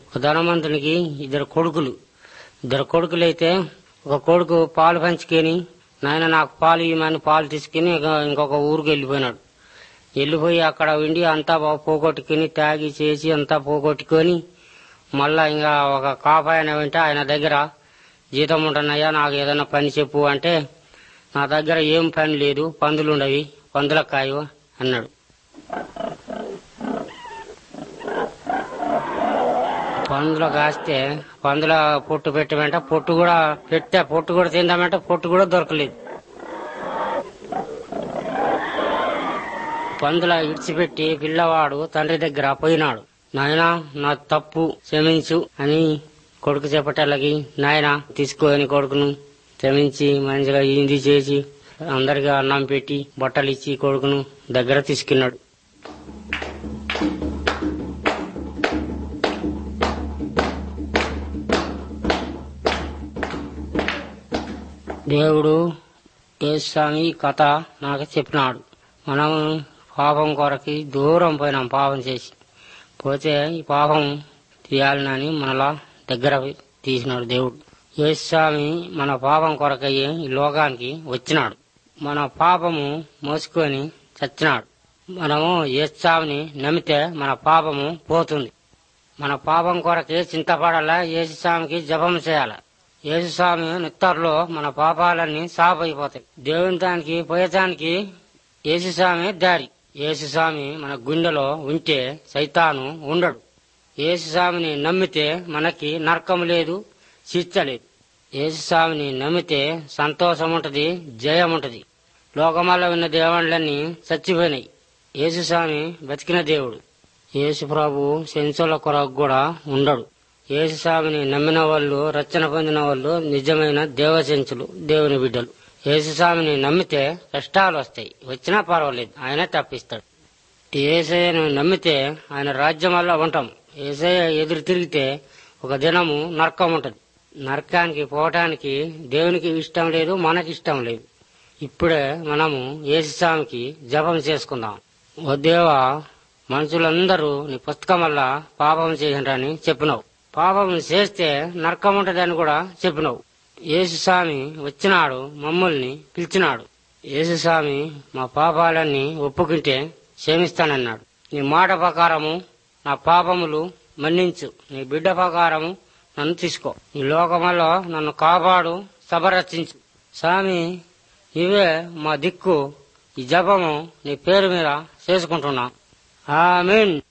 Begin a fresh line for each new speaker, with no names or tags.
ఒక ధనవంతునికి ఇద్దరు కొడుకులు ఇద్దరు కొడుకులైతే ఒక కొడుకు పాలు పంచుకొని నాయన నాకు పాలు ఇవ్వమని పాలు తీసుకుని ఇక ఇంకొక ఊరికి వెళ్ళిపోయినాడు వెళ్ళిపోయి అక్కడ ఉండి అంతా బా- పోగొట్టుకుని తాగి చేసి అంతా పోగొట్టుకొని మళ్ళా ఇంకా ఒక కాపాయన వింటే ఆయన దగ్గర జీతం ఉంటున్నాయా నాకు ఏదైనా పని చెప్పు అంటే నా దగ్గర ఏం పని లేదు పందులు ఉండవి పందుల కాయు అన్నాడు పందులు కాస్తే పందుల పొట్టు పెట్టమంటే పొట్టు కూడా పెట్టా పొట్టు కూడా తిందామంటే పొట్టు కూడా దొరకలేదు పందుల ఇడిచిపెట్టి పిల్లవాడు తండ్రి దగ్గర పోయినాడు నాయనా నా తప్పు క్షమించు అని కొడుకు చెప్పటాలకి నాయన తీసుకొని కొడుకును క్షమించి మంచిగా ఇది చేసి అందరికి అన్నం పెట్టి బట్టలు ఇచ్చి కొడుకును దగ్గర తీసుకున్నాడు దేవుడు యేస్వామి ఈ కథ నాకు చెప్పినాడు మనం పాపం కొరకి దూరం పోయినాం పాపం చేసి పోతే ఈ పాపం తీయాలని మనలా దగ్గర తీసినాడు దేవుడు యేస్వామి మన పాపం కొరకయ్యి ఈ లోకానికి వచ్చినాడు మన పాపము మోసుకొని చచ్చినాడు మనము యేస్వామిని నమ్మితే మన పాపము పోతుంది మన పాపం కొరకి చింతపడాలా యేసుస్వామికి జపం చేయాలి యేసుస్వామి నిత్తర్లో మన పాపాలన్నీ సాఫ్ అయిపోతాయి దేవుని దానికి పోయేదానికి యేసుస్వామి దారి యేసుస్వామి మన గుండెలో ఉంటే సైతాను ఉండడు యేసుస్వామిని నమ్మితే మనకి నరకం లేదు శిక్ష లేదు యేసుస్వామిని నమ్మితే సంతోషం ఉంటది జయం ఉంటది లోకమాల్లో ఉన్న దేవుళ్ళన్నీ చచ్చిపోయినాయి యేసుస్వామి బతికిన దేవుడు యేసు ప్రభు సెంచుల కొరకు కూడా ఉండడు యేసుస్వామిని నమ్మిన వాళ్ళు రచన పొందిన వాళ్ళు నిజమైన దేవశంచులు దేవుని బిడ్డలు యేసుస్వామిని నమ్మితే కష్టాలు వస్తాయి వచ్చినా పర్వాలేదు ఆయన తప్పిస్తాడు ఏసయ్యను నమ్మితే ఆయన రాజ్యం వల్ల ఉంటాం ఏసయ్య ఎదురు తిరిగితే ఒక దినము నరకం ఉంటది నరకానికి పోవటానికి దేవునికి ఇష్టం లేదు మనకి ఇష్టం లేదు ఇప్పుడే మనము యేసుస్వామికి జపం చేసుకుందాం ఓ దేవా మనుషులందరూ నీ పుస్తకం వల్ల పాపం చేయండి చెప్పినావు పాపం చేస్తే నరకం ఉంటదని కూడా చెప్పినావు యేసుస్వామి వచ్చినాడు మమ్మల్ని పిలిచినాడు యేసుస్వామి మా పాపాలన్నీ ఒప్పుకుంటే క్షమిస్తానన్నాడు నీ మాట ప్రకారము నా పాపములు మన్నించు నీ బిడ్డ ప్రకారము నన్ను తీసుకో ఈ లోకములో నన్ను కాపాడు సభరచించు స్వామి ఇవే మా దిక్కు ఈ జపము నీ పేరు మీద చేసుకుంటున్నా ఆమెన్